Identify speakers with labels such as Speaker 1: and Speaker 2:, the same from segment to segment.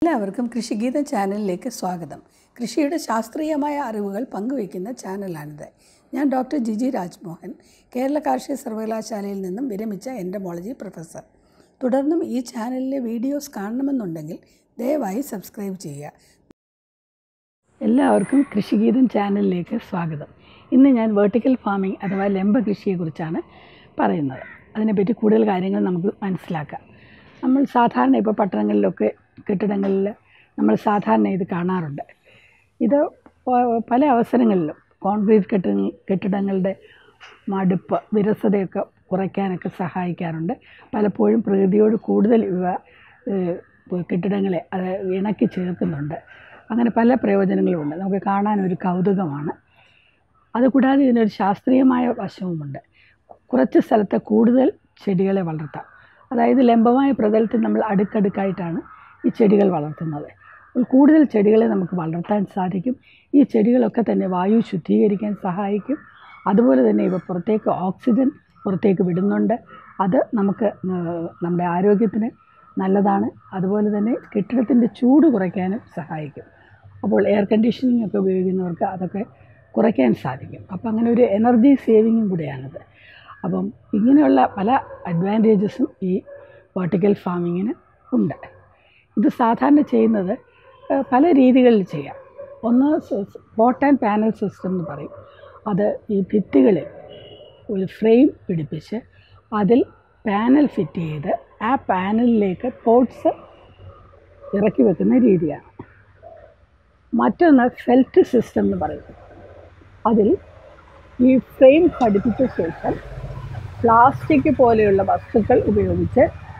Speaker 1: എല്ലാവർക്കും കൃഷിഗീതം ചാനലിലേക്ക് സ്വാഗതം കൃഷിയുടെ ശാസ്ത്രീയമായ അറിവുകൾ പങ്കുവയ്ക്കുന്ന ചാനലാണിത് ഞാൻ ഡോക്ടർ ജിജി രാജ്മോഹൻ കേരള കാർഷിക സർവകലാശാലയിൽ നിന്നും വിരമിച്ച എൻഡമോളജി പ്രൊഫസർ തുടർന്നും ഈ ചാനലിലെ വീഡിയോസ് കാണണമെന്നുണ്ടെങ്കിൽ ദയവായി സബ്സ്ക്രൈബ് ചെയ്യുക എല്ലാവർക്കും കൃഷിഗീതം ചാനലിലേക്ക് സ്വാഗതം ഇന്ന് ഞാൻ വേർട്ടിക്കൽ ഫാമിംഗ് അഥവാ ലംബ കൃഷിയെക്കുറിച്ചാണ് പറയുന്നത് അതിനെപ്പറ്റി കൂടുതൽ കാര്യങ്ങൾ നമുക്ക് മനസ്സിലാക്കാം നമ്മൾ സാധാരണ ഇപ്പോൾ പട്ടണങ്ങളിലൊക്കെ കെട്ടിടങ്ങളിൽ നമ്മൾ സാധാരണ ഇത് കാണാറുണ്ട് ഇത് പ- പല അവസരങ്ങളിലും കോൺക്രീറ്റ് കെട്ടിടങ്ങൾ കെട്ടിടങ്ങളുടെ മടുപ്പ് വിരസതയൊക്കെ കുറയ്ക്കാനൊക്കെ സഹായിക്കാറുണ്ട് പലപ്പോഴും പ്രകൃതിയോട് കൂടുതൽ ഇവ ഏഹ്, കെട്ടിടങ്ങളെ അത് ഇണക്കി ചേർക്കുന്നുണ്ട് അങ്ങനെ പല പ്രയോജനങ്ങളുമുണ്ട് നമുക്ക് കാണാൻ ഒരു കൗതുകമാണ് അതുകൂടാതെ ഇതിനൊരു ശാസ്ത്രീയമായ വശവുമുണ്ട് കുറച്ച് സ്ഥലത്ത് കൂടുതൽ ചെടികളെ വളർത്താം അതായത് ലംബമായ പ്രതലത്തിൽ നമ്മൾ അടുക്കടുക്കായിട്ടാണ് ഈ ചെടികൾ വളർത്തുന്നത് അപ്പോൾ കൂടുതൽ ചെടികളെ നമുക്ക് വളർത്താൻ സാധിക്കും ഈ ചെടികളൊക്കെ തന്നെ വായു ശുദ്ധീകരിക്കാൻ സഹായിക്കും അതുപോലെ തന്നെ ഇവ പുറത്തേക്ക് ഓക്സിജൻ പുറത്തേക്ക് വിടുന്നുണ്ട് അത് നമുക്ക് ഏഹ്, നമ്മുടെ ആരോഗ്യത്തിന് നല്ലതാണ് അതുപോലെ തന്നെ കെട്ടിടത്തിൻ്റെ ചൂട് കുറയ്ക്കാനും സഹായിക്കും അപ്പോൾ എയർ കണ്ടീഷനിങ് ഒക്കെ ഉപയോഗിക്കുന്നവർക്ക് അതൊക്കെ കുറയ്ക്കാൻ സാധിക്കും അപ്പോൾ അങ്ങനെ ഒരു എനർജി സേവിങ്ങും കൂടെയാണിത് അപ്പം ഇങ്ങനെയുള്ള പല അഡ്വാൻറ്റേജസും ഈ വെർട്ടിക്കൽ ഫാമിങ്ങിന് ഉണ്ട് ഇത് സാധാരണ ചെയ്യുന്നത് ഏഹ്, പല രീതികളിൽ ചെയ്യാം ഒന്ന് പോട്ട് ആൻഡ് പാനൽ സിസ്റ്റം എന്ന് പറയും അത് ഈ ഭിത്തികളിൽ ഒരു ഫ്രെയിം പിടിപ്പിച്ച് അതിൽ പാനൽ ഫിറ്റ് ചെയ്ത് ആ പാനലിലേക്ക് പോട്ട്സ് ഇറക്കി വെക്കുന്ന രീതിയാണ് മറ്റൊന്ന് ഫെൽറ്റ് സിസ്റ്റം എന്ന് പറയും അതിൽ ഈ ഫ്രെയിം ഘടിപ്പിച്ച ശേഷം പ്ലാസ്റ്റിക് പോലെയുള്ള വസ്തുക്കൾ ഉപയോഗിച്ച്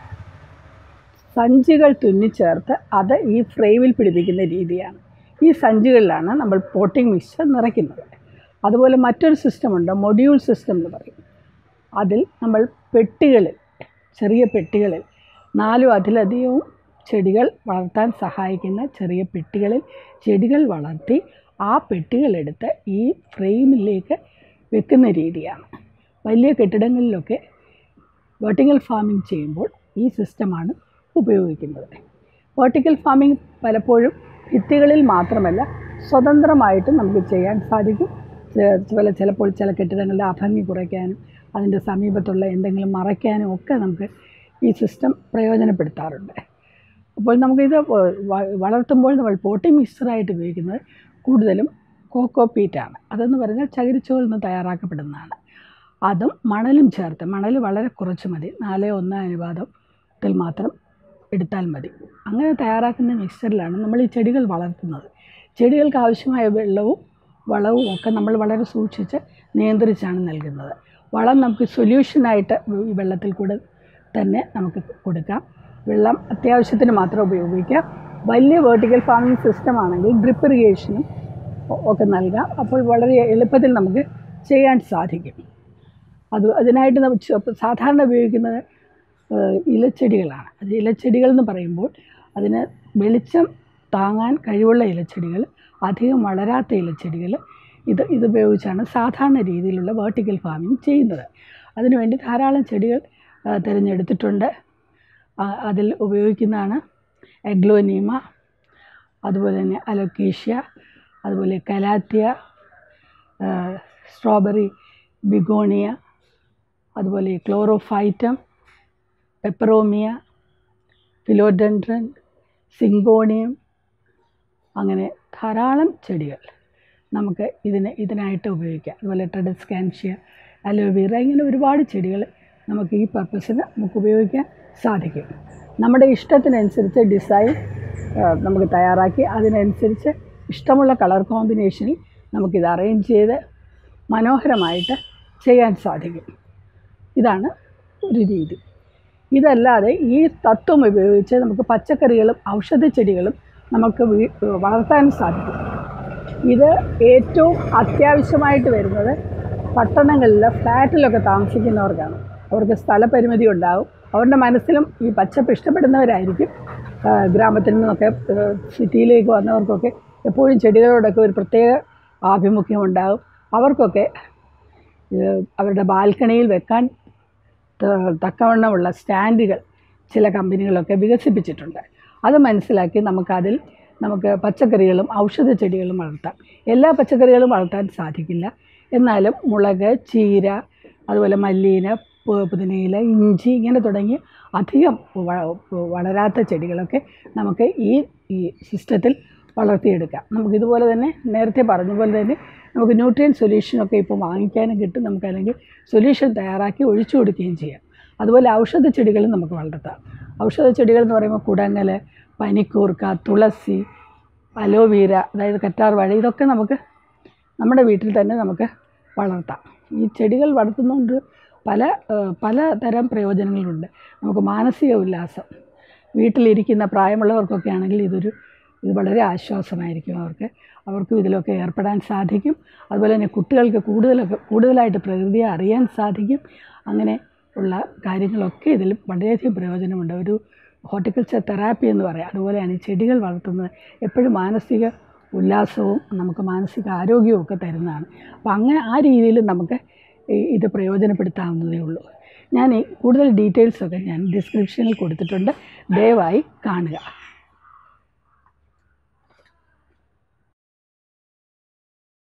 Speaker 1: സഞ്ചികൾ തുന്നിച്ചേർത്ത് അത് ഈ ഫ്രെയിമിൽ പിടിപ്പിക്കുന്ന രീതിയാണ് ഈ സഞ്ചികളിലാണ് നമ്മൾ പോട്ടിംഗ് മിക്സ്ചർ നിറയ്ക്കുന്നത് അതുപോലെ മറ്റൊരു സിസ്റ്റമുണ്ട് മൊഡ്യൂൾ സിസ്റ്റം എന്ന് പറയും അതിൽ നമ്മൾ പെട്ടികളിൽ ചെറിയ പെട്ടികളിൽ നാലും അതിലധികവും ചെടികൾ വളർത്താൻ സഹായിക്കുന്ന ചെറിയ പെട്ടികളിൽ ചെടികൾ വളർത്തി ആ പെട്ടികളെടുത്ത് ഈ ഫ്രെയിമിലേക്ക് വെക്കുന്ന രീതിയാണ് വലിയ കെട്ടിടങ്ങളിലൊക്കെ വെർട്ടിക്കൽ ഫാമിംഗ് ചെയ്യുമ്പോൾ ഈ സിസ്റ്റമാണ് ഉപയോഗിക്കുന്നത് വെർട്ടിക്കൽ ഫാമിംഗ് പലപ്പോഴും ഭിത്തികളിൽ മാത്രമല്ല സ്വതന്ത്രമായിട്ട് നമുക്ക് ചെയ്യാൻ സാധിക്കും ചെ- ചില ചിലപ്പോൾ ചില കെട്ടിടങ്ങളുടെ അഭംഗി കുറയ്ക്കാനും അതിൻ്റെ സമീപത്തുള്ള എന്തെങ്കിലും മറയ്ക്കാനും ഒക്കെ നമുക്ക് ഈ സിസ്റ്റം പ്രയോജനപ്പെടുത്താറുണ്ട് അപ്പോൾ നമുക്കിത് വ- വ- വളർത്തുമ്പോൾ നമ്മൾ പോട്ടിംഗ് മിക്സ്ചറായിട്ട് ഉപയോഗിക്കുന്നത് കൂടുതലും കോക്കോ പീറ്റാണ് അതെന്ന് പറഞ്ഞാൽ ചകിരിച്ചോറിൽ നിന്ന് തയ്യാറാക്കപ്പെടുന്നതാണ് അതും മണലും ചേർത്ത് മണൽ വളരെ കുറച്ച് മതി നാല് ഒന്ന് അനുപാതത്തിൽ മാത്രം എടുത്താൽ മതി അങ്ങനെ തയ്യാറാക്കുന്ന മിക്സ്ചറിലാണ് നമ്മൾ ഈ ചെടികൾ വളർത്തുന്നത് ചെടികൾക്ക് ആവശ്യമായ വെള്ളവും വളവും ഒക്കെ നമ്മൾ വളരെ സൂക്ഷിച്ച് നിയന്ത്രിച്ചാണ് നൽകുന്നത് വളം നമുക്ക് സൊല്യൂഷനായിട്ട് ഈ വെള്ളത്തിൽ കൂടെ തന്നെ നമുക്ക് കൊടുക്കാം വെള്ളം അത്യാവശ്യത്തിന് മാത്രം ഉപയോഗിക്കാം വലിയ വേർട്ടിക്കൽ ഫാമിംഗ് സിസ്റ്റം ആണെങ്കിൽ ഡ്രിപ്പ് ഇറിഗേഷനും ഒ- ഒക്കെ നൽകാം അപ്പോൾ വളരെ എളുപ്പത്തിൽ നമുക്ക് ചെയ്യാൻ സാധിക്കും അത് അതിനായിട്ട് നമ്മൾ ചെ- സാധാരണ ഉപയോഗിക്കുന്നത് ഏഹ്, ഇലച്ചെടികളാണ് അത് ഇലച്ചെടികൾ എന്ന് പറയുമ്പോൾ അതിന് വെളിച്ചം താങ്ങാൻ കഴിവുള്ള ഇലച്ചെടികൾ അധികം വളരാത്ത ഇലച്ചെടികൾ ഇത് ഇതുപയോഗിച്ചാണ് സാധാരണ രീതിയിലുള്ള വേർട്ടിക്കൽ ഫാമിംഗ് ചെയ്യുന്നത് അതിനുവേണ്ടി ധാരാളം ചെടികൾ ആ, തിരഞ്ഞെടുത്തിട്ടുണ്ട് ആ, അതിൽ ഉപയോഗിക്കുന്നതാണ് എഗ്ലോനീമ അതുപോലെ തന്നെ അലോക്കേഷ്യ അതുപോലെ കലാത്തിയ സ്ട്രോബെറി ബിഗോണിയ അതുപോലെ ക്ലോറോഫൈറ്റം പെപ്പറോമിയ ഫിലോഡൻഡ്രൻ സിങ്കോണിയം അങ്ങനെ ധാരാളം ചെടികൾ നമുക്ക് ഇതിന് ഇതിനായിട്ട് ഉപയോഗിക്കാം അതുപോലെ ട്രെഡസ്കാൻഷ്യ അലോവേറ ഇങ്ങനെ ഒരുപാട് ചെടികൾ നമുക്ക് ഈ പർപ്പസിന് നമുക്ക് ഉപയോഗിക്കാൻ സാധിക്കും നമ്മുടെ ഇഷ്ടത്തിനനുസരിച്ച് ഡിസൈൻ ആ, നമുക്ക് തയ്യാറാക്കി അതിനനുസരിച്ച് ഇഷ്ടമുള്ള കളർ കോമ്പിനേഷനിൽ നമുക്കിത് അറേഞ്ച് ചെയ്ത് മനോഹരമായിട്ട് ചെയ്യാൻ സാധിക്കും ഇതാണ് ഒരു രീതി ഇതല്ലാതെ ഈ തത്വം ഉപയോഗിച്ച് നമുക്ക് പച്ചക്കറികളും ഔഷധച്ചെടികളും നമുക്ക് വീ- വളർത്താൻ സാധിക്കും ഇത് ഏറ്റവും അത്യാവശ്യമായിട്ട് വരുന്നത് പട്ടണങ്ങളിൽ ഫ്ലാറ്റിലൊക്കെ താമസിക്കുന്നവർക്കാണ് അവർക്ക് സ്ഥലപരിമിതി ഉണ്ടാവും അവരുടെ മനസ്സിലും ഈ പച്ചപ്പ് ഇഷ്ടപ്പെടുന്നവരായിരിക്കും ആ, ഗ്രാമത്തിൽ നിന്നൊക്കെ ആ, സിറ്റിയിലേക്ക് വന്നവർക്കൊക്കെ എപ്പോഴും ചെടികളോടൊക്കെ ഒരു പ്രത്യേക ആഭിമുഖ്യം ഉണ്ടാകും അവർക്കൊക്കെ ഏഹ്, അവരുടെ ബാൽക്കണിയിൽ വെക്കാൻ ത- തക്കവണ്ണമുള്ള സ്റ്റാൻഡുകൾ ചില കമ്പനികളൊക്കെ വികസിപ്പിച്ചിട്ടുണ്ട് അത് മനസ്സിലാക്കി നമുക്കതിൽ നമുക്ക് പച്ചക്കറികളും ഔഷധ ചെടികളും വളർത്താം എല്ലാ പച്ചക്കറികളും വളർത്താൻ സാധിക്കില്ല എന്നാലും മുളക് ചീര അതുപോലെ മല്ലീന പു- പുതിനയില ഇഞ്ചി ഇങ്ങനെ തുടങ്ങി അധികം വ- വളരാത്ത ചെടികളൊക്കെ നമുക്ക് ഈ ഈ സിസ്റ്റത്തിൽ വളർത്തിയെടുക്കാം നമുക്കിതുപോലെ തന്നെ നേരത്തെ പറഞ്ഞ പോലെ തന്നെ നമുക്ക് ന്യൂട്രിയൻ സൊല്യൂഷനൊക്കെ ഇപ്പോൾ വാങ്ങിക്കാനും കിട്ടും നമുക്ക് അല്ലെങ്കിൽ സൊല്യൂഷൻ തയ്യാറാക്കി ഒഴിച്ചു കൊടുക്കുകയും ചെയ്യാം അതുപോലെ ഔഷധ ചെടികളും നമുക്ക് വളർത്താം ഔഷധ ചെടികൾ എന്ന് പറയുമ്പോൾ കുടങ്ങൽ പനിക്കൂർക്ക തുളസി അലോവീര അതായത് കറ്റാർ വാഴ ഇതൊക്കെ നമുക്ക് നമ്മുടെ വീട്ടിൽ തന്നെ നമുക്ക് വളർത്താം ഈ ചെടികൾ വളർത്തുന്നതുകൊണ്ട് പല ഏഹ്, പലതരം പ്രയോജനങ്ങളുണ്ട് നമുക്ക് മാനസിക ഉല്ലാസം വീട്ടിലിരിക്കുന്ന പ്രായമുള്ളവർക്കൊക്കെ ആണെങ്കിൽ ഇതൊരു ഇത് വളരെ ആശ്വാസമായിരിക്കും അവർക്ക് അവർക്കും ഇതിലൊക്കെ ഏർപ്പെടാൻ സാധിക്കും അതുപോലെ തന്നെ കുട്ടികൾക്ക് കൂടുതലൊക്കെ കൂടുതലായിട്ട് പ്രകൃതിയെ അറിയാൻ സാധിക്കും അങ്ങനെ ഉള്ള കാര്യങ്ങളൊക്കെ ഇതിൽ വളരെയധികം പ്രയോജനമുണ്ട് ഒരു ഹോർട്ടിക്കൾച്ചർ തെറാപ്പി എന്ന് പറയാം അതുപോലെയാണ് ഈ ചെടികൾ വളർത്തുന്നത് എപ്പോഴും മാനസിക ഉല്ലാസവും നമുക്ക് മാനസിക ആരോഗ്യവും ഒക്കെ തരുന്നതാണ് അപ്പോൾ അങ്ങനെ ആ രീതിയിൽ നമുക്ക് ഈ- ഇത് പ്രയോജനപ്പെടുത്താവുന്നതേ ഉള്ളൂ ഞാൻ ഈ കൂടുതൽ ഡീറ്റെയിൽസൊക്കെ ഞാൻ ഡിസ്ക്രിപ്ഷനിൽ കൊടുത്തിട്ടുണ്ട് ദയവായി കാണുക